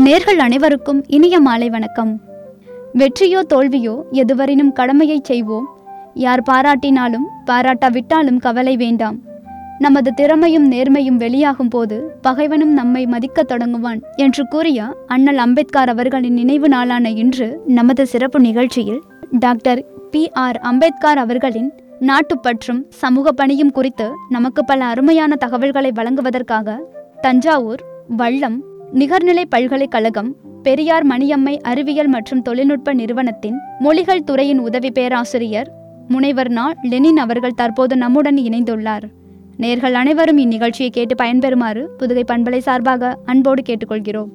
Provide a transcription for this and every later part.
நேர்கள் அனைவருக்கும் இனிய மாலை வணக்கம் வெற்றியோ தோல்வியோ எதுவரினும் கடமையை செய்வோம் யார் பாராட்டினாலும் பாராட்டாவிட்டாலும் கவலை வேண்டாம் நமது திறமையும் நேர்மையும் வெளியாகும் போது பகைவனும் நம்மை மதிக்கத் தொடங்குவான் என்று கூறிய அண்ணல் அம்பேத்கர் அவர்களின் நினைவு நாளான இன்று நமது சிறப்பு நிகழ்ச்சியில் டாக்டர் பி ஆர் அம்பேத்கர் அவர்களின் நாட்டுப்பற்றும் சமூக பணியும் குறித்து நமக்கு பல அருமையான தகவல்களை வழங்குவதற்காக தஞ்சாவூர் வள்ளம் நிகர்நிலை பல்கலைக்கழகம் பெரியார் மணியம்மை அறிவியல் மற்றும் தொழில்நுட்ப நிறுவனத்தின் மொழிகள் துறையின் உதவி பேராசிரியர் முனைவர் நா லெனின் அவர்கள் தற்போது நம்முடன் இணைந்துள்ளார் நேர்கள் அனைவரும் இந்நிகழ்ச்சியை கேட்டு பயன்பெறுமாறு புதுகை பண்பலை சார்பாக அன்போடு கேட்டுக்கொள்கிறோம்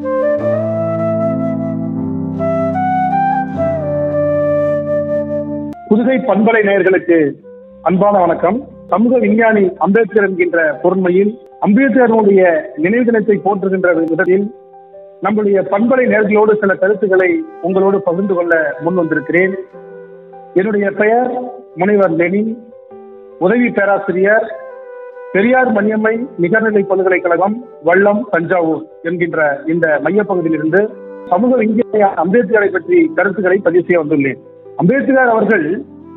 புதுகை பண்பலை நேயர்களுக்கு அன்பான வணக்கம் சமூக விஞ்ஞானி அம்பேத்கர் என்கின்ற பொருண்மையில் அம்பேத்கருடைய நினைவு தினத்தை போற்றுகின்ற விதத்தில் நம்முடைய பண்பலை நேர்களோடு சில கருத்துக்களை உங்களோடு பகிர்ந்து கொள்ள முன் வந்திருக்கிறேன் என்னுடைய பெயர் முனைவர் லெனின் உதவி பேராசிரியர் பெரியார் மணியம்மை நிகர்நிலை பல்கலைக்கழகம் வள்ளம் தஞ்சாவூர் என்கின்ற இந்த மையப்பகுதியிலிருந்து சமூக விஞ்ஞானி அம்பேத்கரை பற்றி கருத்துக்களை பதிவு செய்ய வந்துள்ளேன் அம்பேத்கர் அவர்கள்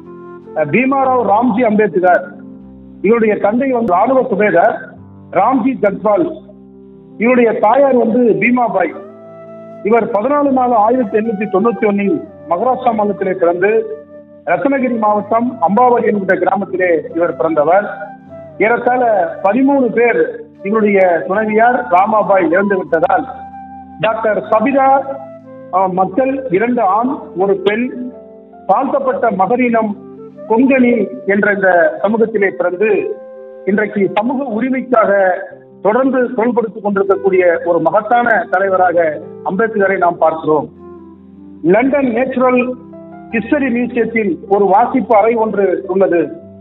அஹ், பீமாராவ் ராம்ஜி அம்பேத்கர் இவருடைய தந்தை வந்து ராணுவ சுபேதர் ராம்ஜி ஜக்வால் இவருடைய தாயார் வந்து பீமாபாய் இவர் பதினாலு நாலு ஆயிரத்தி எண்ணூத்தி தொண்ணூத்தி ஒன்னில் மகாராஷ்டிரா மாநிலத்திலே பிறந்து ரத்னகிரி மாவட்டம் அம்பாவதி என்கிற கிராமத்திலே இவர் பிறந்தவர் ஏறத்தாழ பதிமூணு பேர் இவருடைய துணைவியார் ராமாபாய் இறந்து விட்டதால் டாக்டர் சபிதா அஹ், மக்கள் இரண்டு ஆண் ஒரு பெண் தாழ்த்தப்பட்ட மகரினம் கொங்கணி என்ற இந்த சமூகத்திலே பிறந்து இன்றைக்கு சமூக உரிமைக்காக தொடர்ந்து செயல்படுத்திக் கொண்டிருக்கக்கூடிய ஒரு மகத்தான தலைவராக அம்பேத்கரை நாம் பார்க்கிறோம் லண்டன் நேச்சுரல் ஹிஸ்டரி மியூசியத்தில் ஒரு வாசிப்பு அறை ஒன்று உள்ளது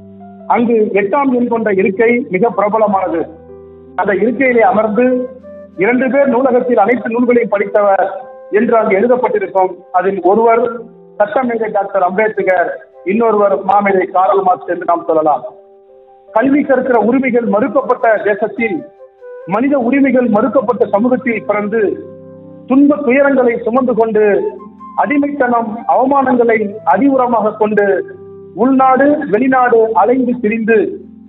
அங்கு எட்டாம் எண் கொண்ட இருக்கை மிக பிரபலமானது அந்த இருக்கையிலே அமர்ந்து இரண்டு பேர் நூலகத்தில் அனைத்து நூல்களையும் படித்தவர் என்று அங்கு எழுதப்பட்டிருக்கும் அதில் ஒருவர் சட்டமேதை டாக்டர் அம்பேத்கர் இன்னொருவர் மாமேதை காரல் மார்க்ஸ் என்று நாம் சொல்லலாம் கல்வி கற்கிற உரிமைகள் மறுக்கப்பட்ட தேசத்தில் மனித உரிமைகள் மறுக்கப்பட்ட சமூகத்தில் பிறந்து துன்ப துயரங்களை சுமந்து கொண்டு அடிமைத்தனம் அவமானங்களை அதிவுரமாக கொண்டு உள்நாடு வெளிநாடு அலைந்து திரிந்து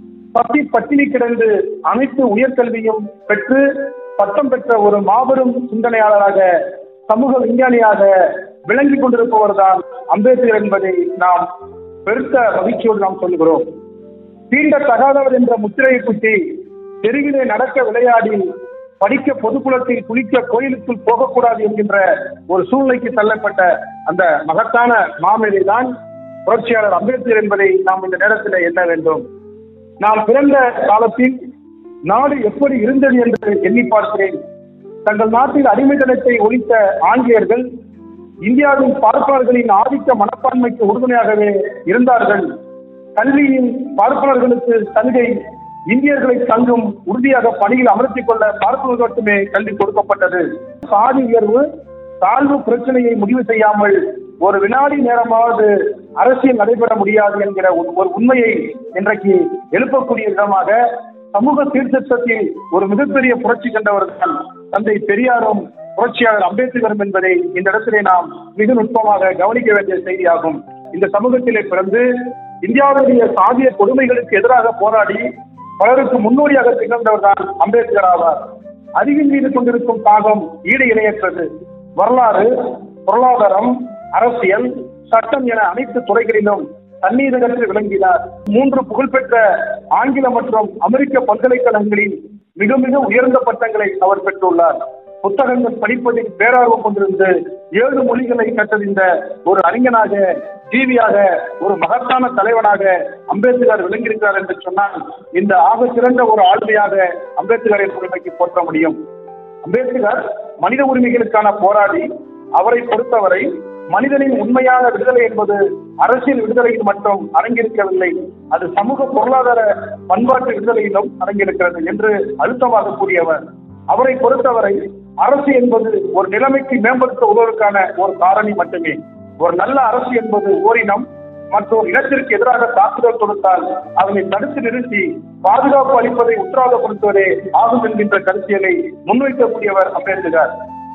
பசி பட்டினி கிடந்து அனைத்து உயர்கல்வியும் பெற்று பட்டம் பெற்ற ஒரு மாபெரும் சிந்தனையாளராக சமூக விஞ்ஞானியாக விளங்கிக் கொண்டிருப்பவர் தான் அம்பேத்கர் என்பதை நாம் பெருத்த மகிழ்ச்சியோடு நாம் சொல்லுகிறோம் தீண்ட தகாதவர் என்ற முத்திரையை குத்தி தெருவிலே நடக்க விளையாடி படிக்க பொதுக்குளத்தில் குளிக்க கோயிலுக்குள் போகக்கூடாது என்கின்ற ஒரு சூழ்நிலைக்கு தள்ளப்பட்ட அந்த மகத்தான மாமேதை தான் புரட்சியாளர் அம்பேத்கர் என்பதை நாம் இந்த நேரத்தில் எண்ண வேண்டும் நாம் பிறந்த காலத்தில் நாடு எப்படி இருந்தது என்று எண்ணி பார்க்கிறேன் தங்கள் நாட்டில் அடிமைத்தனத்தை ஒழித்த ஆங்கிலேயர்கள் இந்தியாவின் பார்ப்பனர்களின் ஆதிக்க மனப்பான்மைக்கு உறுதுணையாகவே இருந்தார்கள் கல்வியின் பார்ப்பனர்களுக்கு சலுகை இந்தியர்களை தங்கும் உறுதியாக பணியில் அமர்த்திக் கொள்ள பார்ப்பனர்கள் மட்டுமே கல்வி கொடுக்கப்பட்டது சாதி உயர்வு தாழ்வு பிரச்சனையை முடிவு செய்யாமல் ஒரு வினாடி நேரமாவது அரசியல் நடைபெற முடியாது என்கிற ஒரு ஒரு உண்மையை இன்றைக்கு எழுப்பக்கூடிய விதமாக சமூக சீர்திருத்தத்தில் ஒரு மிகப்பெரிய புரட்சி கண்டவர்கள் தந்தை பெரியாரும் புரட்சியாளர் அம்பேத்கரும் என்பதை இந்த இடத்திலே நாம் மிக நுட்பமாக கவனிக்க வேண்டிய செய்தியாகும் இந்த சமூகத்திலே பிறந்து இந்தியாவுடைய சாதிய கொடுமைகளுக்கு எதிராக போராடி பலருக்கு முன்னோடியாக திகழ்ந்தவர் தான் அம்பேத்கர் ஆவார் அறிவின் மீது கொண்டிருக்கும் தாகம் ஈடு இணையற்றது வரலாறு பொருளாதாரம் அரசியல் சட்டம் என அனைத்து துறைகளிலும் தண்ணீரகற்று விளங்கினார் மூன்று புகழ்பெற்ற ஆங்கில மற்றும் அமெரிக்க பல்கலைக்கழகங்களில் மிக மிக உயர்ந்த பட்டங்களை அவர் பெற்றுள்ளார் புத்தகங்கள் படிப்பதில் பேரார்வம் கொண்டிருந்து ஏழு மொழிகளை கற்றறிந்த ஒரு அறிஞனாக ஜீவியாக ஒரு மகத்தான தலைவனாக அம்பேத்கர் விளங்கியிருக்கிறார் என்று சொன்னால் இந்த ஆக சிறந்த ஒரு ஆளுமையாக அம்பேத்கரை உரிமைக்கு போற்ற முடியும் அம்பேத்கர் மனித உரிமைகளுக்கான போராடி அவரை பொறுத்தவரை மனிதனின் உண்மையான விடுதலை என்பது அரசியல் விடுதலையில் மட்டும் அடங்கியிருக்கவில்லை அது சமூக பொருளாதார பண்பாட்டு விடுதலையிலும் அடங்கியிருக்கிறது என்று அழுத்தமாக கூறியவர் அவரை பொறுத்தவரை அரசு என்பது ஒரு நிலைமைக்கு மேம்படுத்த உதவுவதற்கான ஒரு காரணி மட்டுமே ஒரு நல்ல அரசு என்பது ஓரினம் மற்றொரு இனத்திற்கு எதிராக தாக்குதல் தொடுத்தால் அதனை தடுத்து நிறுத்தி பாதுகாப்பு அளிப்பதை உத்தரவாதப்படுத்துவதே ஆகும் என்கின்ற கருத்தியலை முன்வைக்கக்கூடியவர் அம்பேத்கர்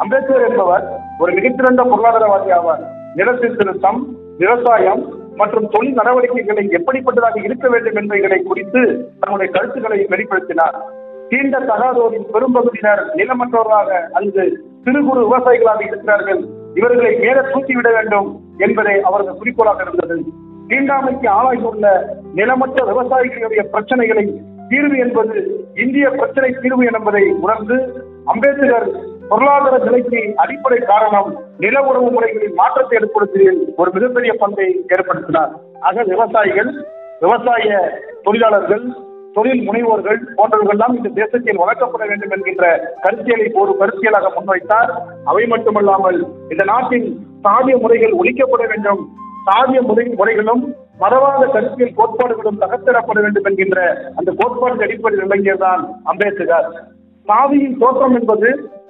அம்பேத்கர் என்பவர் ஒரு மிகச்சிறந்த பொருளாதாரவாதி ஆவார் நிலசீர்திருத்தம் விவசாயம் மற்றும் தொழில் நடவடிக்கைகளை எப்படிப்பட்டதாக இருக்க வேண்டும் என்பவைகளை குறித்து தன்னுடைய கருத்துக்களை வெளிப்படுத்தினார் தீண்ட தகாதோரின் பெரும்பகுதியினர் நிலமற்றவர்களாக அல்லது சிறு குறு விவசாயிகளாக இருக்கிறார்கள் இவர்களை மேலே தூக்கிவிட வேண்டும் என்பதே அவரது குறிக்கோளாக இருந்தது தீண்டாமைக்கு ஆளாகியுள்ள நிலமற்ற விவசாயிகளுடைய பிரச்சனைகளை தீர்வு என்பது இந்திய பிரச்சனை தீர்வு என்பதை உணர்ந்து அம்பேத்கர் பொருளாதார நிலைக்கு அடிப்படை காரணம் நில உறவு முறைகளில் மாற்றத்தை ஏற்படுத்துவதில் ஒரு மிகப்பெரிய பங்கை ஏற்படுத்தினார் ஆக விவசாயிகள் விவசாய தொழிலாளர்கள் தொழில் முனைவோர்கள் போன்றவர்கள்லாம் இந்த தேசத்தில் வளர்க்கப்பட வேண்டும் என்கின்ற கருத்தியலை ஒரு கருத்தியலாக முன்வைத்தார் அவை மட்டுமல்லாமல் இந்த நாட்டின் சாதிய முறைகள் ஒழிக்கப்பட வேண்டும் சாதிய முறை முறைகளும் மதவாத கருத்தியல் கோட்பாடுகளும் தகர்த்திடப்பட வேண்டும் என்கின்ற அந்த கோட்பாடு அடிப்படையில் விளங்கியதுதான் அம்பேத்கர் சாதியின் தோற்றம் என்பது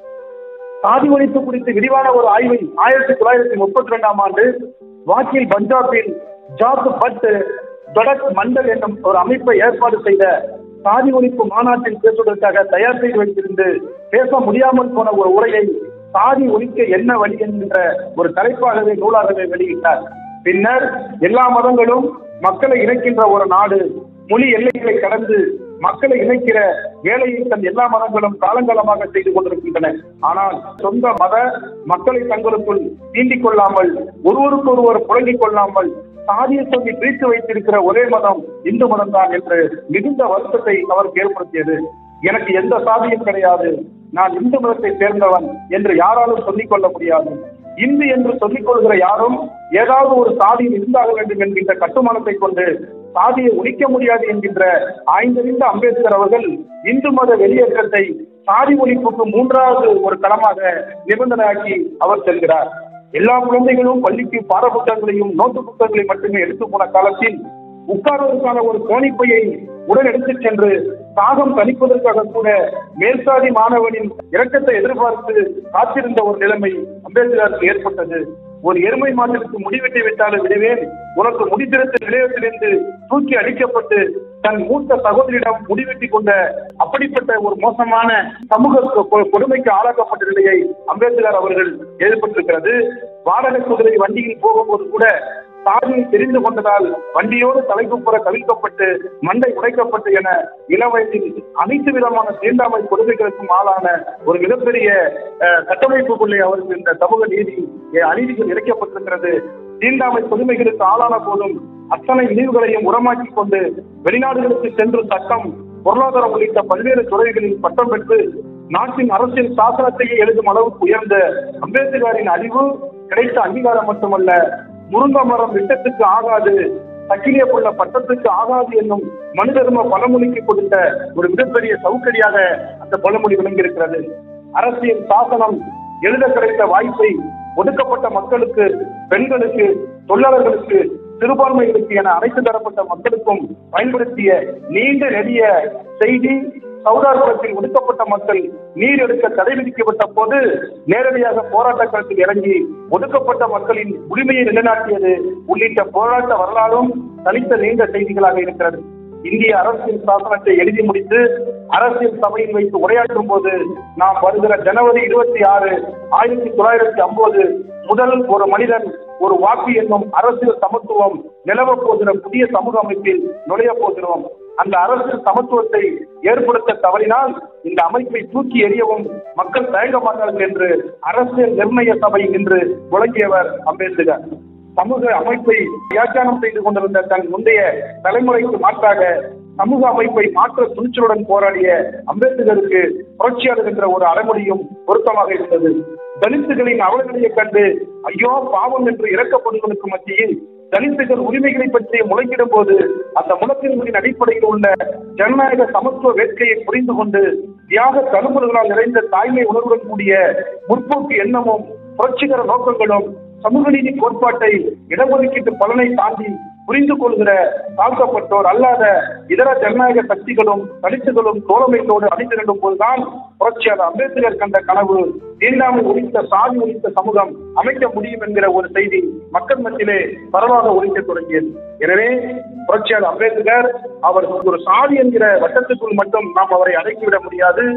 சாதி ஒழிப்பு குறித்து விரிவான ஒரு ஆய்வை ஆயிரத்தி தொள்ளாயிரத்தி முப்பத்தி ரெண்டாம் ஆண்டு வாக்கில் பஞ்சாபில் ஜாத் பட் தொடக் மண்டல் என்னும் ஒரு அமைப்பை ஏற்பாடு செய்த சாதி ஒழிப்பு மாநாட்டில் பேசுவதற்காக தயார் செய்து வைத்திருந்து பேச முடியாமல் போன ஒரு உரையை சாதி ஒழிக்க என்ன வழி என்கின்ற ஒரு தலைப்பாகவே நூலாகவே வெளியிட்டார் பின்னர் எல்லா மதங்களும் மக்களை இணைக்கின்ற ஒரு நாடு மொழி எல்லைகளை கடந்து மக்களை இணைக்கிற வேலையை தன் எல்லா மதங்களும் காலங்காலமாக செய்து கொண்டிருக்கின்றன ஆனால் சொந்த மத மக்களை தங்களுக்குள் தீண்டிக் கொள்ளாமல் ஒருவருக்கொருவர் புழங்கிக் கொள்ளாமல் சாதியை சொல்லி பிரித்து வைத்திருக்கிற ஒரே மதம் இந்து மதம் தான் என்று மிகுந்த வருத்தத்தை அவருக்கு ஏற்படுத்தியது எனக்கு எந்த சாதியும் கிடையாது நான் இந்து மதத்தை சேர்ந்தவன் என்று யாராலும் சொல்லிக் கொள்ள முடியாது இந்து என்று சொல்லிக் கொள்கிற யாரும் ஏதாவது ஒரு சாதியில் இருந்தாக வேண்டும் என்கின்ற கட்டுமானத்தை கொண்டு சாதியை ஒழிக்க முடியாது என்கின்ற ஆய்ந்தறிந்த அம்பேத்கர் அவர்கள் இந்து மத வெளியேற்றத்தை சாதி ஒழிப்புக்கு மூன்றாவது ஒரு களமாக நிபந்தனையாக்கி அவர் செல்கிறார் எல்லா குழந்தைகளும் பள்ளிக்கு பாட புத்தகங்களையும் நோட்டு புத்தகங்களை மட்டுமே எடுத்து போன காலத்தில் உட்கார்வதற்கான ஒரு கோணிப்பையை உடன் எடுத்துச் சென்று தாகம் தணிப்பதற்காக கூட மேல்சாதி மாணவனின் இரக்கத்தை எதிர்பார்த்து காத்திருந்த ஒரு நிலைமை அம்பேத்கருக்கு ஏற்பட்டது ஒரு எருமை மாட்டிற்கு முடிவெட்டி விட்டாலும் விடுவேன் உனக்கு முடித்திருத்த நிலையத்திலிருந்து தூக்கி அடிக்கப்பட்டு தன் மூத்த சகோதரியிடம் முடிவெட்டி கொண்ட அப்படிப்பட்ட ஒரு மோசமான சமூக கொ- கொடுமைக்கு ஆளாக்கப்பட்ட நிலையை அம்பேத்கர் அவர்கள் ஏற்பட்டிருக்கிறது வாடகை குதிரை வண்டியில் போகும்போது கூட சாதியை தெரிந்து கொண்டதால் வண்டியோடு தலைக்குப்புற கவிழ்க்கப்பட்டு மண்டை உடைக்கப்பட்டு என இளவயதில் அனைத்து விதமான தீண்டாமை கொடுமைகளுக்கும் ஆளான ஒரு மிகப்பெரிய அஹ், கட்டமைப்புக்குள்ளே அவருக்கு இந்த சமூக நீதி அஹ், அநீதிகள் இழைக்கப்பட்டிருக்கிறது தீண்டாமை கொடுமைகளுக்கு ஆளான போதும் அத்தனை இழிவுகளையும் உரமாக்கி கொண்டு வெளிநாடுகளுக்கு சென்று சட்டம் பொருளாதாரம் உள்ளிட்ட பல்வேறு துறைகளில் பட்டம் பெற்று நாட்டின் அரசியல் சாசனத்தையே எழுதும் அளவுக்கு உயர்ந்த அம்பேத்கரின் அறிவு கிடைத்த அங்கீகாரம் மட்டுமல்ல முருங்க மரம் விட்டத்துக்கு ஆகாது சக்கிலிய புள்ள பட்டத்துக்கு ஆகாது என்னும் மனு தர்ம பழமொழிக்கு கொடுத்த ஒரு மிகப்பெரிய சவுக்கடியாக அந்த பழமொழி விளங்கியிருக்கிறது அரசியல் சாசனம் எழுத கிடைத்த வாய்ப்பை ஒடுக்கப்பட்ட மக்களுக்கு பெண்களுக்கு தொழிலாளர்களுக்கு சிறுபான்மைகளுக்கு என அனைத்து தரப்பட்ட மக்களுக்கும் பயன்படுத்திய நீண்ட நெடிய செய்தி சௌதார்புரத்தில் ஒடுக்கப்பட்ட மக்கள் நீர் எடுக்க தடை விதிக்கப்பட்ட போது நேரடியாக போராட்ட களத்தில் இறங்கி ஒடுக்கப்பட்ட மக்களின் உரிமையை நிலைநாட்டியது உள்ளிட்ட போராட்ட வரலாறும் தனித்த நீண்ட செய்திகளாக இருக்கிறது இந்திய அரசியல் சாசனத்தை எழுதி முடித்து அரசியல் சபையில் வைத்து உரையாற்றும் போது நாம் வருகிற ஜனவரி இருபத்தி ஆறு ஆயிரத்தி தொள்ளாயிரத்தி ஐம்பது முதல் ஒரு மனிதன் ஒரு வாக்கு என்னும் அரசியல் சமத்துவம் நிலவப் போகிற புதிய சமூக அமைப்பில் நுழைய போகிறோம் அந்த அரசியல் சமத்துவத்தை ஏற்படுத்த தவறினால் இந்த அமைப்பை தூக்கி எறியவும் மக்கள் தயங்க மாட்டார்கள் என்று அரசியல் நிர்ணய சபை என்று முழங்கியவர் அம்பேத்கர் சமூக அமைப்பை வியாக்கியானம் செய்து கொண்டிருந்த தன் முந்தைய தலைமுறைக்கு மாற்றாக சமூக அமைப்பை மாற்ற துணிச்சலுடன் போராடிய அம்பேத்கருக்கு புரட்சியாளர் என்ற ஒரு அடைமொழியும் பொருத்தமாக இருந்தது தலித்துகளின் அவலநிலையை கண்டு ஐயோ பாவம் என்று இறக்கப்படுவதற்கு மத்தியில் தலித்துகள் உரிமைகளை பற்றி முழங்கிடும் போது அந்த முழக்கங்களின் அடிப்படையில் உள்ள ஜனநாயக சமத்துவ வேட்கையை புரிந்து கொண்டு தியாக தழும்பல்களால் நிறைந்த தாய்மை உணர்வுடன் கூடிய முற்போக்கு எண்ணமும் புரட்சிகர நோக்கங்களும் சமூக நீதி கோட்பாட்டை இடஒதுக்கீட்டு பலனை தாண்டி புரிந்து கொள்கிற தாழ்த்தப்பட்டோர் அல்லாத இதர ஜனநாயக சக்திகளும் தலித்துகளும் தோழமைத்தோடு அணிதிரண்டும் போதுதான் புரட்சியாளர் அம்பேத்கர் கண்ட கனவு தீண்டாமை ஒழித்த சாதி ஒழித்த சமூகம் அமைக்க முடியும் என்கிற ஒரு செய்தி மக்கள் மத்தியிலே பரவாக ஒழிக்க தொடங்கியது எனவே புரட்சியாளர் அம்பேத்கர் அவர் ஒரு சாதி என்கிற வட்டத்துக்குள் மட்டும் நாம் அவரை அடக்கிவிட முடியாது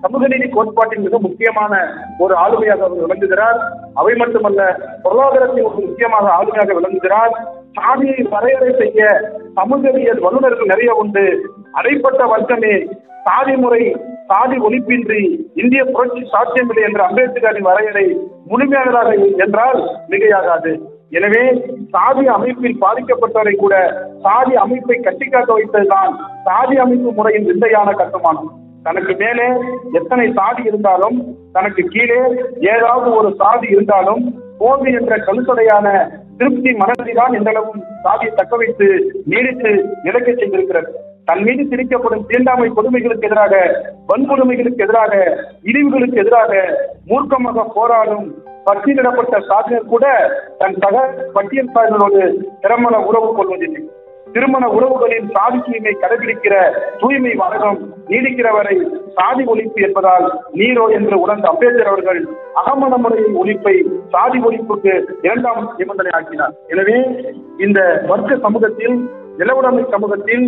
சமூக நீதி கோட்பாட்டின் மிக முக்கியமான ஒரு ஆளுமையாக அவர் விளங்குகிறார் அவை மட்டுமல்ல பொருளாதாரத்தின் ஒரு முக்கியமாக ஆளுமையாக விளங்குகிறார் சாதியை வரையறை செய்ய சமூகவியல் வல்லுநர்கள் நிறைய உண்டு அடைப்பட்ட வர்க்கமே சாதி முறை சாதி ஒழிப்பின்றி இந்திய புரட்சி சாத்தியமில்லை என்ற அம்பேத்கரின் வரையறை முழுமையானதாக என்றால் மிகையாகாது எனவே சாதி அமைப்பில் பாதிக்கப்பட்டவரை கூட சாதி அமைப்பை கட்டிக்காக்க வைத்ததுதான் சாதி அமைப்பு முறையின் விந்தையான கட்டுமானம் தனக்கு மேலே எத்தனை சாதி இருந்தாலும் தனக்கு கீழே ஏதாவது ஒரு சாதி இருந்தாலும் போது என்ற கழுத்தடையான திருப்தி மனதில்தான் எந்தளவும் சாதியை தக்க வைத்து நீடித்து நிலைக்க செய்திருக்கிறது தன் மீது திணிக்கப்படும் தீண்டாமை கொடுமைகளுக்கு எதிராக வன்கொடுமைகளுக்கு எதிராக இழிவுகளுக்கு எதிராக மூர்க்கமாக போராடும் பட்டியலிடப்பட்ட சாதியினர் கூட தன் சக பட்டியல் சாதிகளோடு திறமண உறவு கொள்வதில்லை திருமண உறவுகளின் சாதி தூய்மை கடைபிடிக்கிற தூய்மை வழக்கம் நீடிக்கிற வரை சாதி ஒழிப்பு என்பதால் நீரோ என்று உணர்ந்த அம்பேத்கர் அவர்கள் அகமண முறையின் ஒழிப்பை சாதி ஒழிப்புக்கு இரண்டாம் நிபந்தனை ஆக்கினார் எனவே இந்த வர்க்க சமூகத்தில் நிலவுடைமை சமூகத்தில்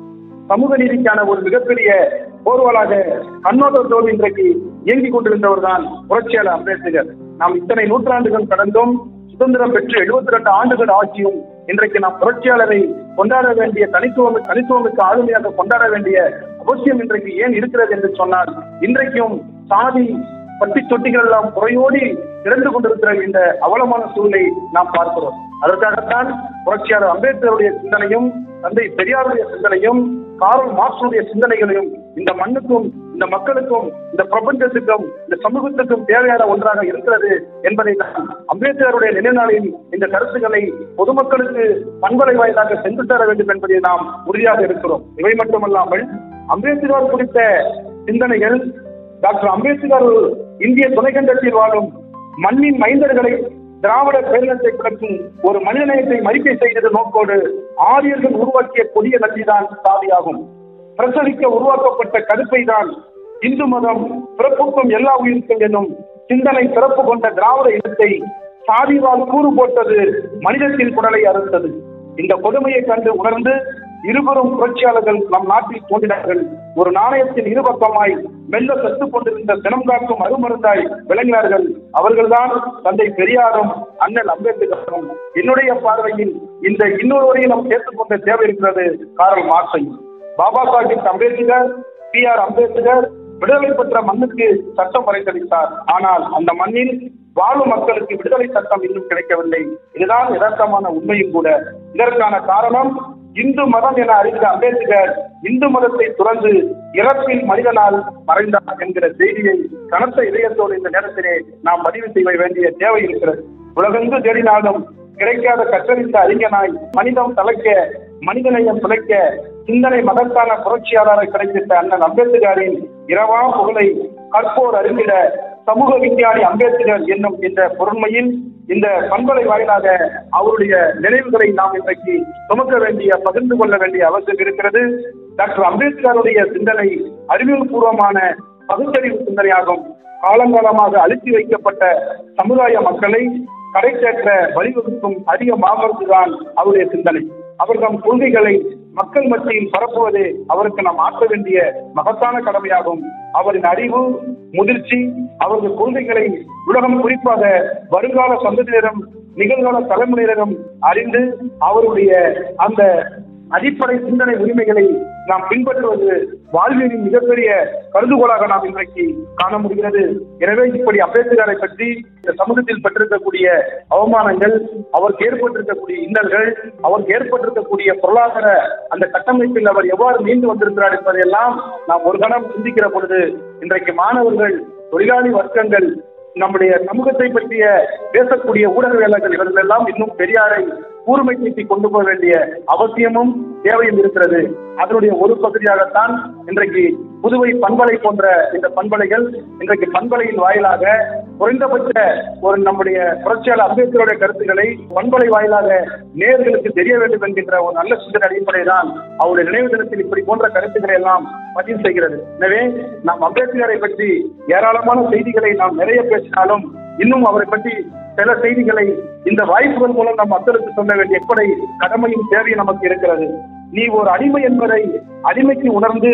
சமூக நீதிக்கான ஒரு மிகப்பெரிய போர்வலாக கண்ணோட்டத்தோடு இன்றைக்கு இயங்கிக் கொண்டிருந்தவர் தான் புரட்சியாளர் அம்பேத்கர் நாம் இத்தனை நூற்றாண்டுகள் கடந்தும் சுதந்திரம் பெற்று எழுபத்தி ரெண்டு ஆண்டுகள் ஆட்சியும் இன்றைக்கு நாம் புரட்சியாளரை கொண்டாட வேண்டிய தனித்துவம் தனித்துவமிக்க ஆளுமையாக கொண்டாட வேண்டிய அவசியம் இன்றைக்கு ஏன் இருக்கிறது என்று சொன்னால் இன்றைக்கும் சாதி பட்டி தொட்டிகள் எல்லாம் குறையோடி திறந்து கொண்டிருக்கிற இந்த அவலமான சூழலை நாம் பார்க்கிறோம் அதற்காகத்தான் புரட்சியாளர் அம்பேத்கருடைய சிந்தனையும் தந்தை பெரியாருடைய சிந்தனையும் காரல் மார்க்சுடைய சிந்தனைகளையும் இந்த மண்ணுக்கும் இந்த மக்களுக்கும் இந்த பிரபஞ்சத்துக்கும் இந்த சமூகத்துக்கும் தேவையான ஒன்றாக இருக்கிறது என்பதை நான் அம்பேத்கருடைய நினைநாளில் இந்த கருத்துக்களை பொதுமக்களுக்கு பண்பலை வாயிலாக சென்று தர வேண்டும் என்பதை நாம் உறுதியாக இருக்கிறோம் இவை மட்டுமல்லாமல் அம்பேத்கர் குறித்த சிந்தனைகள் டாக்டர் அம்பேத்கர் இந்திய துணைக்கண்டத்தில் வாழும் மண்ணின் மைந்தர்களை திராவிட பேரினத்தை கிடக்கும் ஒரு மனிதநேயத்தை மறிக்கை செய்தது நோக்கோடு ஆரியர்கள் உருவாக்கிய கொடிய நன்றிதான் சாதியாகும் பிரசரிக்க உருவாக்கப்பட்ட கருப்பை தான் இந்து மதம் பிறப்புக்கும் எல்லா உயிருக்கும் என்னும் சிந்தனை பிறப்பு கொண்ட திராவிட இனத்தை சாதிவால் கூறு போட்டது மனிதத்தின் குடலை அறுத்தது இந்த கொடுமையை கண்டு உணர்ந்து இருவரும் புரட்சியாளர்கள் நம் நாட்டில் தோன்றினார்கள் ஒரு நாணயத்தின் இருபக்கமாய் மெல்ல செத்துக் கொண்டிருந்த தினம் காக்கும் அருமருந்தாய் விளங்கினார்கள் அவர்கள்தான் தந்தை பெரியாரும் அண்ணல் அம்பேத்கரும் என்னுடைய பார்வையில் இந்த இன்னொருவரையும் நாம் சேர்த்துக் கொண்ட தேவை இருக்கிறது காரல் மார்க்சையும் பாபா சாஹிப் அம்பேத்கர் பி ஆர் அம்பேத்கர் விடுதலை பெற்ற மண்ணுக்கு சட்டம் வரைந்தளித்தார் ஆனால் அந்த மண்ணில் வாழும் மக்களுக்கு விடுதலை சட்டம் இன்னும் கிடைக்கவில்லை இதுதான் யதார்த்தமான உண்மையும் கூட இதற்கான காரணம் இந்து மதம் என அறிந்த அம்பேத்கர் இந்து மதத்தை துறந்து இறப்பில் மனிதனால் மறைந்தார் என்கிற செய்தியை கனத்த இதயத்தோடு இந்த நேரத்திலே நாம் பதிவு செய்ய வேண்டிய தேவை இருக்கிறது உலகெங்கு தேடினாலும் கிடைக்காத கற்றறிந்த அறிஞனாய் மனிதம் தலைக்க மனிதநேயம் பிழைக்க சிந்தனை மதத்தான புரட்சியாளரை கிடைத்திட்ட அண்ணன் அம்பேத்கரின் இரவா புகழை கற்போர் அறிந்திட சமூக விஞ்ஞானி அம்பேத்கர் என்னும் இந்த பொருண்மையில் இந்த பண்பலை வாயிலாக அவருடைய நினைவுகளை நாம் இன்றைக்கு சுமக்க வேண்டிய பகிர்ந்து கொள்ள வேண்டிய அவசியம் இருக்கிறது டாக்டர் அம்பேத்கருடைய சிந்தனை அறிவியல் பூர்வமான பகுத்தறிவு சிந்தனையாகும் காலங்காலமாக அழுத்தி வைக்கப்பட்ட சமுதாய மக்களை கடைத்தேற்ற வழிவகுக்கும் அரிய மாமருந்துதான் அவருடைய சிந்தனை அவர் தம் கொள்கைகளை மக்கள் மத்தியில் பரப்புவதே அவருக்கு நாம் ஆற்ற வேண்டிய மகத்தான கடமையாகும் அவரின் அறிவு முதிர்ச்சி அவரது கொள்கைகளை உலகம் குறிப்பாக வருங்கால சந்ததியினரும் நிகழ்கால தலைமுறையினரும் அறிந்து அவருடைய அந்த அடிப்படை சிந்தனை உரிமைகளை நாம் பின்பற்றுவது வாழ்வியலின் மிகப்பெரிய கருதுகோளாக நாம் இன்றைக்கு காண முடிகிறது எனவே இப்படி அம்பேத்கரை பற்றி இந்த சமூகத்தில் பெற்றிருக்கக்கூடிய அவமானங்கள் அவருக்கு ஏற்பட்டிருக்கக்கூடிய இன்னல்கள் அவருக்கு ஏற்பட்டிருக்கக்கூடிய பொருளாதார அந்த கட்டமைப்பில் அவர் எவ்வாறு மீண்டு வந்திருக்கிறார் என்பதையெல்லாம் நாம் ஒரு கணம் சிந்திக்கிற பொழுது இன்றைக்கு மாணவர்கள் தொழிலாளி வர்க்கங்கள் நம்முடைய சமூகத்தை பற்றிய பேசக்கூடிய ஊடகவியலாளர்கள் இவர்கள் எல்லாம் இன்னும் பெரியாரை கூர்மை தீட்டி கொண்டு போக வேண்டிய அவசியமும் தேவையும் இருக்கிறது அதனுடைய ஒரு பகுதியாகத்தான் இன்றைக்கு புதுவை பண்பலை போன்ற இந்த பண்பலைகள் இன்றைக்கு பண்பலையின் வாயிலாக குறைந்தபட்ச ஒரு நம்முடைய புரட்சியாளர் அம்பேத்கருடைய கருத்துக்களை பண்பலை வாயிலாக நேர்களுக்கு தெரிய வேண்டும் என்கின்ற ஒரு நல்ல சிந்தனை அடிப்படை தான் அவருடைய நினைவு தினத்தில் இப்படி போன்ற கருத்துக்களை எல்லாம் பதிவு செய்கிறது எனவே நாம் அம்பேத்கரை பற்றி ஏராளமான செய்திகளை நாம் நிறைய பேசினாலும் இன்னும் அவரை பற்றி சில செய்திகளை இந்த வாய்ப்புகள் மூலம் நம் மக்களுக்கு சொல்ல வேண்டிய எப்படி கடமையும் தேவையும் நமக்கு இருக்கிறது நீ ஒரு அடிமை என்பதை அடிமைக்கு உணர்ந்து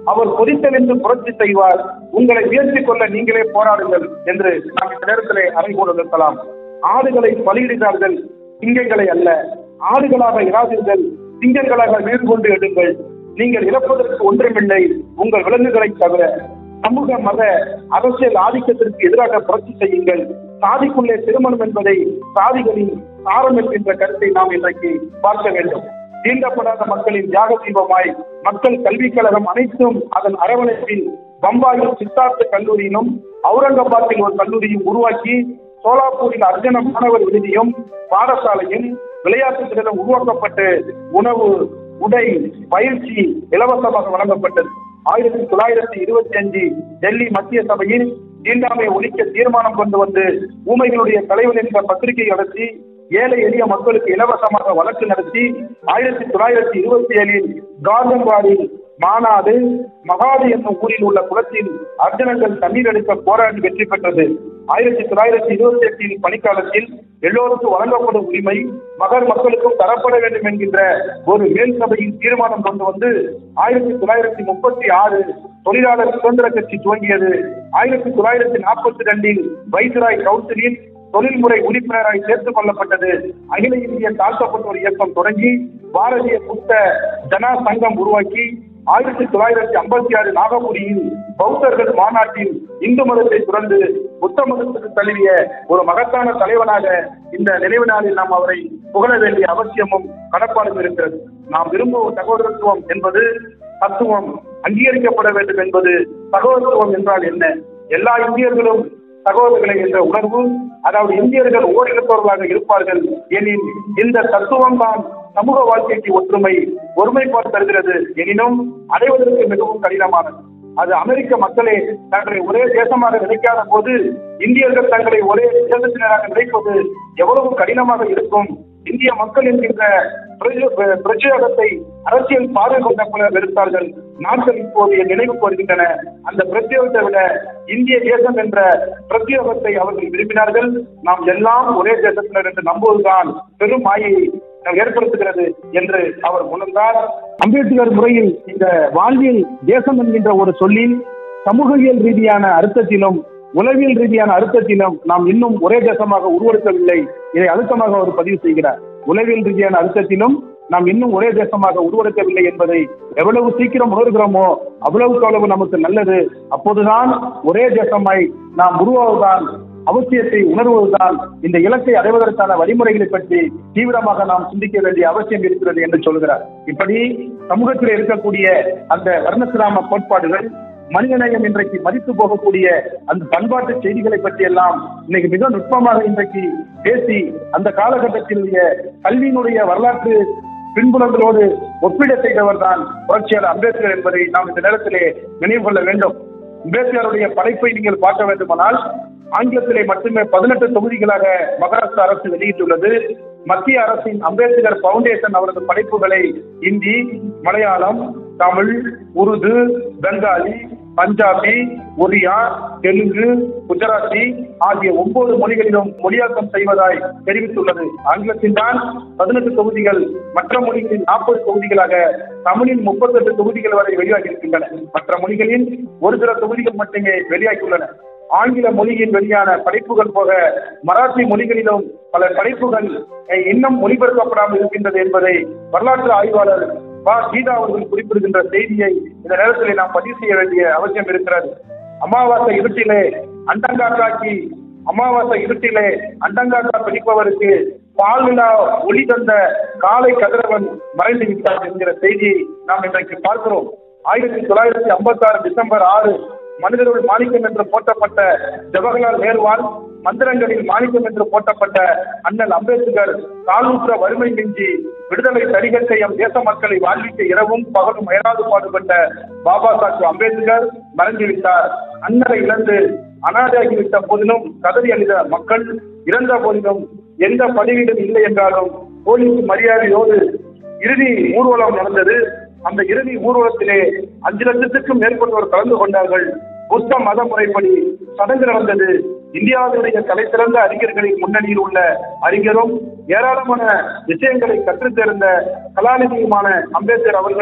அவர் கொதித்தெழுந்து புரட்சி செய்வார் உங்களை உயர்த்தி கொள்ள நீங்களே போராடுங்கள் என்று நாம் இந்த நேரத்திலே அறைகூட நிறுத்தலாம் ஆடுகளை பலியிடுகிறார்கள் சிங்கங்களை அல்ல ஆடுகளாக இராதீர்கள் சிங்கங்களாக வீடு கொண்டு எடுங்கள் நீங்கள் இழப்பதற்கு ஒன்றுமில்லை உங்கள் விலங்குகளை தவிர சமூக மத அரசியல் ஆதிக்கத்திற்கு எதிராக புரட்சி செய்யுங்கள் சாதிக்குள்ளே திருமணம் என்பதை சாதிகளின் சாரம் என்கின்ற கருத்தை நாம் இன்றைக்கு பார்க்க வேண்டும் தீண்டப்படாத மக்களின் தியாக தீபமாய் மக்கள் கல்விக் கழகம் அனைத்தும் அதன் அரவணைப்பில் பம்பாயில் சித்தார்த்த கல்லூரியிலும் அவுரங்காபாத்தில் ஒரு கல்லூரியும் உருவாக்கி சோலாப்பூரில் அர்ஜுன மாணவர் விடுதியும் பாடசாலையும் விளையாட்டு திட்டம் உருவாக்கப்பட்டு உணவு உடை பயிற்சி இலவசமாக வழங்கப்பட்டது ஆயிரத்தி தொள்ளாயிரத்தி இருபத்தி அஞ்சு டெல்லி மத்திய சபையில் தீண்டாமை ஒழிக்க தீர்மானம் கொண்டு வந்து ஊமைகளுடைய தலைவர் என்ற பத்திரிகை நடத்தி ஏழை எளிய மக்களுக்கு இலவசமாக வழக்கு நடத்தி ஆயிரத்தி தொள்ளாயிரத்தி இருபத்தி ஏழில் கார்டன்வாடில் மாநாடு மகாது என்னும் ஊரில் உள்ள குளத்தில் அர்ஜுனங்கள் தண்ணீர் எடுக்க போராடி வெற்றி பெற்றது ஆயிரத்தி தொள்ளாயிரத்தி இருபத்தி எட்டில் பணிக்காலத்தில் எல்லோருக்கும் வழங்கப்படும் உரிமை மகர் மக்களுக்கும் தரப்பட வேண்டும் என்கின்ற ஒரு மேல் சபையின் தீர்மானம் கொண்டு வந்து ஆயிரத்தி தொள்ளாயிரத்தி முப்பத்தி ஆறு தொழிலாளர் சுதந்திர கட்சி துவங்கியது ஆயிரத்தி தொள்ளாயிரத்தி நாற்பத்தி ரெண்டில் வைஸ்ராய் கவுன்சிலில் தொழில்முறை உறுப்பினராய் சேர்த்துக் கொள்ளப்பட்டது அகில இந்திய தாழ்த்தப்பட்டோர் இயக்கம் தொடங்கி பாரதிய புத்த ஜனா சங்கம் உருவாக்கி ஆயிரத்தி தொள்ளாயிரத்தி ஐம்பத்தி ஆறு நாகபுரியில் பௌத்தர்கள் மாநாட்டில் இந்து மதத்தை துறந்து புத்த மதத்துக்கு தழுவிய ஒரு மகத்தான தலைவனாக இந்த நினைவு நாளில் நாம் அவரை புகழ வேண்டிய அவசியமும் கடப்பாடும் இருக்கிறது நாம் விரும்பும் சகோதரத்துவம் என்பது தத்துவம் அங்கீகரிக்கப்பட வேண்டும் என்பது சகோதரத்துவம் என்றால் என்ன எல்லா இந்தியர்களும் சகோதரர்களை என்ற உணர்வு அதாவது இந்தியர்கள் ஓரிடத்தவர்களாக இருப்பார்கள் எனின் இந்த தத்துவம் தான் சமூக வாழ்க்கைக்கு ஒற்றுமை ஒருமைப்பாடு தருகிறது எனினும் அடைவதற்கு மிகவும் கடினமானது அது அமெரிக்க மக்களே தங்களை ஒரே தேசமாக நினைக்காத போது இந்தியர்கள் தங்களை ஒரே தேசத்தினராக நினைப்பது எவ்வளவு கடினமாக இருக்கும் இந்திய மக்கள் என்கின்ற பிரஜ- பிரத்யேகத்தை அரசியல் பார்வை கொண்ட பலர் வெறுத்தார்கள் நாட்கள் இப்போது என் நினைவுக்கு வருகின்றன அந்த பிரத்யேகத்தை விட இந்திய தேசம் என்ற பிரத்யேகத்தை அவர்கள் விரும்பினார்கள் நாம் எல்லாம் ஒரே தேசத்தினர் என்று நம்புவதுதான் பெரும் மாயை ஏற்படுத்துகிறது என்று அவர் உணர்ந்தார் அம்பேத்கர் முறையில் இந்த வாழ்வியல் தேசம் என்கின்ற ஒரு சொல்லில் சமூகவியல் ரீதியான அர்த்தத்திலும் உளவியல் ரீதியான அர்த்தத்திலும் நாம் இன்னும் ஒரே தேசமாக உருவெடுக்கவில்லை இதை அழுத்தமாக அவர் பதிவு செய்கிறார் உளவியல் ரீதியான அர்த்தத்திலும் நாம் இன்னும் ஒரே தேசமாக உருவெடுக்கவில்லை என்பதை எவ்வளவு சீக்கிரம் உணர்கிறோமோ அவ்வளவுக்கு அவ்வளவு நமக்கு நல்லது அப்போதுதான் ஒரே தேசமாய் நாம் உருவாவதுதான் அவசியத்தை உணர்வதுதான் இந்த இலக்கை அடைவதற்கான வழிமுறைகளை பற்றி தீவிரமாக நாம் சிந்திக்க வேண்டிய அவசியம் இருக்கிறது என்று சொல்கிறார் இப்படி சமூகத்தில் இருக்கக்கூடிய அந்த வர்ணசிராம கோட்பாடுகள் மனிதநேயம் இன்றைக்கு மதித்து போகக்கூடிய அந்த பண்பாட்டு செய்திகளை பற்றி எல்லாம் இன்னைக்கு மிக நுட்பமாக இன்றைக்கு பேசி அந்த காலகட்டத்தினுடைய கல்வியினுடைய வரலாற்று பின்புலங்களோடு ஒப்பிட செய்தவர் தான் புரட்சியாளர் அம்பேத்கர் என்பதை நாம் இந்த நேரத்திலே நினைவு கொள்ள வேண்டும் அம்பேத்கருடைய படைப்பை நீங்கள் பார்க்க வேண்டுமானால் ஆங்கிலத்திலே மட்டுமே பதினெட்டு தொகுதிகளாக மகாராஷ்டிரா அரசு வெளியிட்டுள்ளது மத்திய அரசின் அம்பேத்கர் பவுண்டேஷன் அவரது படைப்புகளை இந்தி மலையாளம் தமிழ் உருது பெங்காலி பஞ்சாபி ஒரியா தெலுங்கு குஜராத்தி ஆகிய ஒன்பது மொழிகளிலும் மொழியாக்கம் செய்வதாய் தெரிவித்துள்ளது ஆங்கிலத்தில் தான் பதினெட்டு தொகுதிகள் மற்ற மொழிகளில் நாற்பது தொகுதிகளாக தமிழில் முப்பத்தெட்டு தொகுதிகள் வரை வெளியாகி இருக்கின்றன மற்ற மொழிகளில் ஒரு சில தொகுதிகள் மட்டுமே வெளியாகியுள்ளன ஆங்கில மொழியில் வெளியான படைப்புகள் போக மராத்தி மொழிகளிலும் பல படைப்புகள் அஹ், இன்னும் மொழிபெயர்க்கப்படாமல் இருக்கின்றது என்பதை வரலாற்று ஆய்வாளர் பா கீதா அவர்கள் குறிப்பிடுகின்ற செய்தியை இந்த நேரத்திலே நாம் பதிவு செய்ய வேண்டிய அவசியம் இருக்கிறது அமாவாசை இருட்டிலே அண்டங்காக்காக்கி அமாவாசை இருட்டிலே அண்டங்காக்கா பிடிப்பவருக்கு பால் விழா ஒளி தந்த காலை கதிரவன் மறைந்து விட்டார் என்கிற செய்தியை நாம் இன்றைக்கு பார்க்கிறோம் ஆயிரத்தி தொள்ளாயிரத்தி ஐம்பத்தி ஆறு டிசம்பர் ஆறு மனிதர்கள் மாணிக்கம் என்று போற்றப்பட்ட ஜவஹர்லால் நேருவால் மந்திரங்களில் மாணிக்கம் என்று போற்றப்பட்ட அண்ணல் அம்பேத்கர் காலூற்ற வறுமை மிஞ்சி விடுதலை தடிகட்டை எம் தேச மக்களை வாழ்விக்க இரவும் பகலும் அயராது பாடுபட்ட பாபா சாஹிப் அம்பேத்கர் மறைந்துவிட்டார் அண்ணலை இழந்து அனாதையாகிவிட்ட போதிலும் கதறி அழித மக்கள் இறந்த போதிலும் எந்த பணியிடம் இல்லை என்றாலும் போலீஸ் மரியாதையோடு இறுதி ஊர்வலம் நடந்தது அந்த இறுதி ஊர்வலத்திலே அஞ்சு லட்சத்துக்கும் மேற்பட்டோர் கலந்து கொண்டார்கள் புத்த மத முறைப்படி சடங்கு நடந்தது இந்தியாவினுடைய தலை சிறந்த அறிஞர்களின் முன்னணியில் உள்ள அறிஞரும் ஏராளமான விஷயங்களை கற்றுத் தேர்ந்த கலாநிதியுமான அம்பேத்கர் அவர்கள்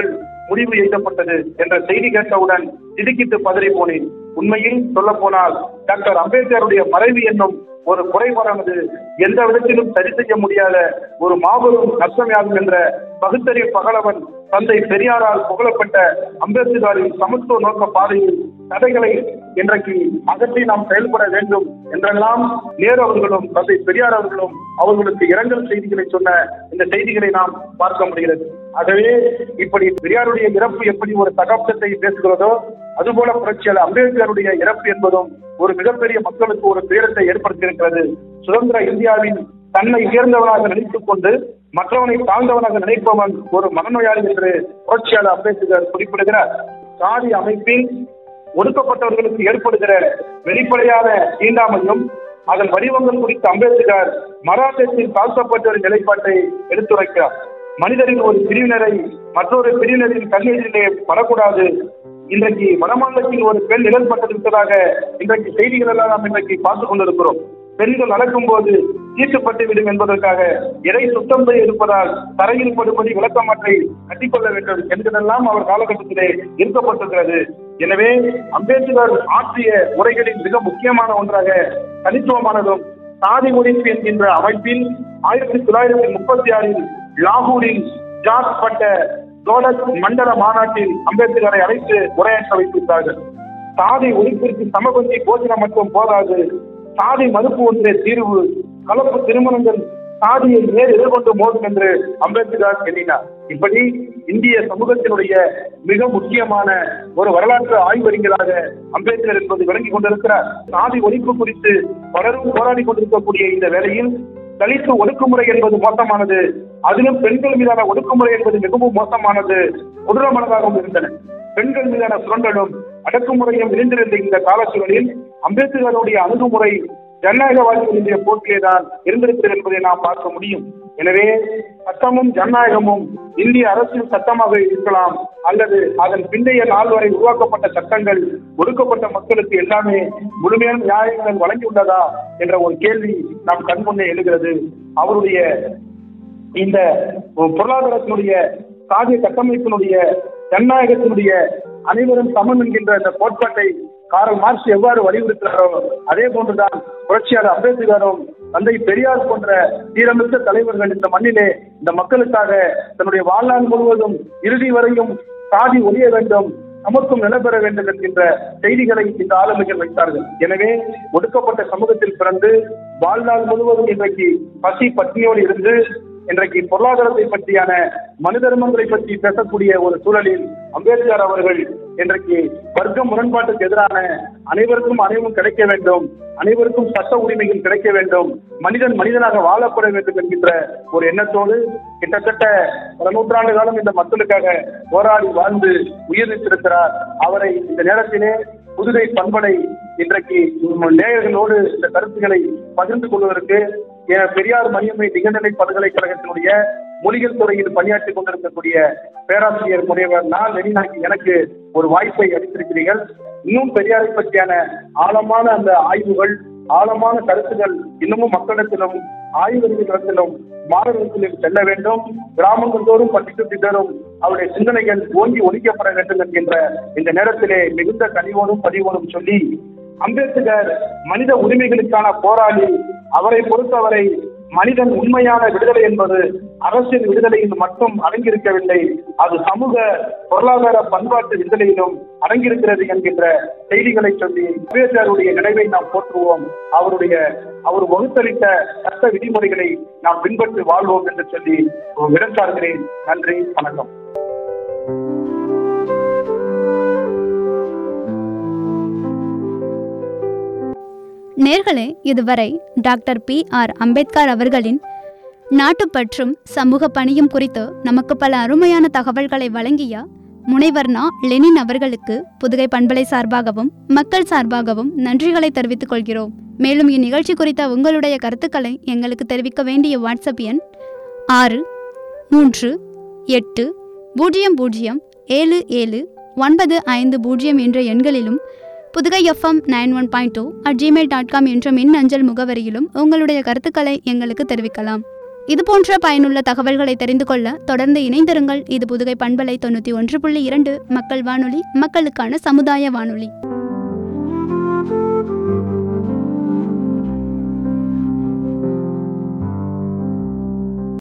முடிவு எய்தப்பட்டது என்ற செய்தி கேட்டவுடன் திடுக்கிட்டு பதறி போனேன் உண்மையில் சொல்ல போனால் டாக்டர் அம்பேத்கருடைய மறைவு என்னும் ஒரு குறைபாடானது எந்த விதத்திலும் சரி செய்ய முடியாத ஒரு மாபெரும் நஷ்டமாகும் என்ற பகுத்தறிவு பகலவன் தந்தை பெரியாரால் புகழப்பட்ட அம்பேத்கரின் சமத்துவ நோக்க பாதையில் தடைகளை இன்றைக்கு அகற்றி நாம் செயல்பட வேண்டும் என்றெல்லாம் நேரு அவர்களும் தந்தை பெரியார் அவர்களும் அவர்களுக்கு இரங்கல் செய்திகளை சொன்ன இந்த செய்திகளை நாம் பார்க்க முடிகிறது ஆகவே இப்படி பெரியாருடைய இறப்பு எப்படி ஒரு சகாப்தத்தை பேசுகிறதோ அதுபோல புரட்சியாளர் அம்பேத்கருடைய இறப்பு என்பதும் ஒரு மிகப்பெரிய மக்களுக்கு ஒரு துயரத்தை ஏற்படுத்தியிருக்கிறது சுதந்திர இந்தியாவின் தன்னை உயர்ந்தவனாக நினைத்துக் கொண்டு மற்றவனை தாழ்ந்தவனாக நினைப்பவன் ஒரு மனநோயாளி என்று புரட்சியாளர் அம்பேத்கர் குறிப்பிடுகிறார் சாதி அமைப்பில் ஒடுக்கப்பட்டவர்களுக்கு ஏற்படுகிற வெளிப்படையான தீண்டாமையும் அதன் வடிவங்கள் குறித்து அம்பேத்கர் மராட்டியத்தில் தாழ்த்தப்பட்டவரின் நிலைப்பாட்டை எடுத்துரைக்கிறார் மனிதரின் ஒரு பிரிவினரை மற்றொரு பிரிவினரின் கண்ணீரிலே படக்கூடாது இன்றைக்கு வடமாநிலத்தில் ஒரு பெண் நிழல்பட்டிருப்பதாக இன்றைக்கு செய்திகள் எல்லாம் நாம் இன்றைக்கு பார்த்துக் கொண்டிருக்கிறோம் பெண்கள் நடக்கும் போது தீர்க்கப்பட்டு விடும் என்பதற்காக எதை சுத்தம் செய்ய இருப்பதால் தரையில் படுபடி விளக்கமாற்றை கட்டிக்கொள்ள வேண்டும் என்பதெல்லாம் அவர் காலகட்டத்திலே இருக்கப்பட்டிருக்கிறது எனவே அம்பேத்கர் ஆற்றிய உரைகளில் மிக முக்கியமான ஒன்றாக தனித்துவமானதும் சாதி ஒழிப்பு என்கின்ற அமைப்பில் ஆயிரத்தி தொள்ளாயிரத்தி முப்பத்தி ஆறில் லாகூரில் ஜார்ஜ் பட்ட தோலக் மண்டல மாநாட்டில் அம்பேத்கரை அழைத்து உரையாற்ற வைத்திருந்தார்கள் சாதி ஒழிப்பிற்கு சமபந்தி போஜனம் மட்டும் போதாது சாதி மறுப்பு ஒன்றே தீர்வு கலப்பு திருமணங்கள் சாதியை நேர் எதிர்கொண்டு மோதும் என்று அம்பேத்கர் எண்ணினார் இப்படி இந்திய சமூகத்தினுடைய மிக முக்கியமான ஒரு வரலாற்று ஆய்வறிஞராக அம்பேத்கர் என்பது விளங்கி கொண்டிருக்கிறார் சாதி ஒழிப்பு குறித்து பலரும் போராடி கொண்டிருக்கக்கூடிய இந்த வேளையில் தலித்து ஒடுக்குமுறை என்பது மோசமானது அதிலும் பெண்கள் மீதான ஒடுக்குமுறை என்பது மிகவும் மோசமானது கொடூரமானதாகவும் இருந்தன பெண்கள் மீதான சுரண்டலும் அடக்குமுறையும் இருந்திருந்த இந்த காலச்சூழலில் அம்பேத்கருடைய அணுகுமுறை ஜனநாயகவாதிகளுடைய போக்கிலே தான் இருந்திருக்கிறது என்பதை நாம் பார்க்க முடியும் எனவே சட்டமும் ஜனநாயகமும் இந்திய அரசின் சட்டமாக இருக்கலாம் அல்லது அதன் பிந்தைய நாள் வரை உருவாக்கப்பட்ட சட்டங்கள் ஒடுக்கப்பட்ட மக்களுக்கு எல்லாமே முழுமையான நியாயங்கள் வழங்கியுள்ளதா என்ற ஒரு கேள்வி நம் கண்முன்னே எழுகிறது அவருடைய இந்த பொருளாதாரத்தினுடைய சாதிய கட்டமைப்பினுடைய ஜனநாயகத்தினுடைய அனைவரும் சமம் என்கின்ற இந்த கோட்பாட்டை காரல் மார்க்ஸ் எவ்வாறு வலியுறுத்துகிறாரோ அதே போன்றுதான் புரட்சியாளர் அம்பேத்கரும் தந்தை பெரியார் போன்ற தீரமிக்க தலைவர்கள் இந்த மண்ணிலே இந்த மக்களுக்காக தன்னுடைய வாழ்நாள் முழுவதும் இறுதி வரையும் சாதி ஒழிய வேண்டும் சமத்துவம் நிலைபெற வேண்டும் என்கின்ற செய்திகளை இந்த ஆளுமைகள் வைத்தார்கள் எனவே ஒடுக்கப்பட்ட சமூகத்தில் பிறந்து வாழ்நாள் முழுவதும் இன்றைக்கு பசி பட்டினியோடு இருந்து இன்றைக்கு பொருளாதாரத்தை பற்றியான மனு தர்மங்களை பற்றி பேசக்கூடிய ஒரு சூழலில் அம்பேத்கர் அவர்கள் இன்றைக்கு வர்க்க முரண்பாட்டுக்கு எதிரான அனைவருக்கும் அனைவரும் கிடைக்க வேண்டும் அனைவருக்கும் சட்ட உரிமைகள் கிடைக்க வேண்டும் மனிதன் மனிதனாக வாழப்பட வேண்டும் என்கின்ற ஒரு எண்ணத்தோடு கிட்டத்தட்ட பல நூற்றாண்டு காலம் இந்த மக்களுக்காக போராடி வாழ்ந்து உயிர் நீத்திருக்கிறார் அவரை இந்த நேரத்திலே புதுகை பண்படை இன்றைக்கு நேயர்களோடு இந்த கருத்துக்களை பகிர்ந்து கொள்வதற்கு பெரியார் மணியம்மை நிகழ்நிலை பல்கலைக்கழகத்தினுடைய மொழிகள் துறையில் பணியாற்றிக் கொண்டிருக்கக்கூடிய பேராசிரியர் முனைவர் நான் லெனினாக்கி எனக்கு ஒரு வாய்ப்பை அளித்திருக்கிறீர்கள் இன்னும் பெரியாரை பற்றியான ஆழமான அந்த ஆய்வுகள் ஆழமான கருத்துகள் இன்னமும் மக்களிடத்திலும் ஆய்வறிஞர்களிடத்திலும் மாணவர்களிடம் செல்ல வேண்டும் கிராமங்கள் தோறும் பட்டிட்டு திட்டரும் அவருடைய சிந்தனைகள் ஓங்கி ஒழிக்கப்பட வேண்டும் என்கின்ற இந்த நேரத்திலே மிகுந்த கனிவோடும் பதிவோடும் சொல்லி அம்பேத்கர் மனித உரிமைகளுக்கான போராளி அவரை பொறுத்தவரை மனிதன் உண்மையான விடுதலை என்பது அரசியல் விடுதலையில் மட்டும் அடங்கியிருக்கவில்லை அது சமூக பொருளாதார பண்பாட்டு விடுதலையிலும் அடங்கியிருக்கிறது என்கின்ற செய்திகளை சொல்லி அம்பேத்கருடைய நினைவை நாம் போற்றுவோம் அவருடைய அவர் வகுத்தளித்த சட்ட விதிமுறைகளை நாம் பின்பற்றி வாழ்வோம் என்று சொல்லி விடம் சார்கிறேன் நன்றி வணக்கம் நேர்களே இதுவரை டாக்டர் பி ஆர் அம்பேத்கர் அவர்களின் நாட்டுப்பற்றும் சமூக பணியும் குறித்து நமக்கு பல அருமையான தகவல்களை வழங்கிய முனைவர் நா லெனின் அவர்களுக்கு புதுகை பண்பலை சார்பாகவும் மக்கள் சார்பாகவும் நன்றிகளை தெரிவித்துக் கொள்கிறோம் மேலும் இந்நிகழ்ச்சி குறித்த உங்களுடைய கருத்துக்களை எங்களுக்கு தெரிவிக்க வேண்டிய வாட்ஸ்அப் எண் ஆறு மூன்று எட்டு பூஜ்ஜியம் பூஜ்ஜியம் ஏழு ஏழு ஒன்பது ஐந்து பூஜ்ஜியம் என்ற எண்களிலும் Pudugai FM nine one point two at Gmail dot com என்ற மின் அஞ்சல் முகவரியிலும் உங்களுடைய கருத்துக்களை எங்களுக்கு தெரிவிக்கலாம் இது போன்ற பயனுள்ள தகவல்களை தெரிந்து கொள்ள தொடர்ந்து இணைந்திருங்கள் இது புதுகை பண்பலை தொண்ணூற்றி ஒன்று புள்ளி இரண்டு மக்கள் வானொலி மக்களுக்கான சமுதாய வானொலி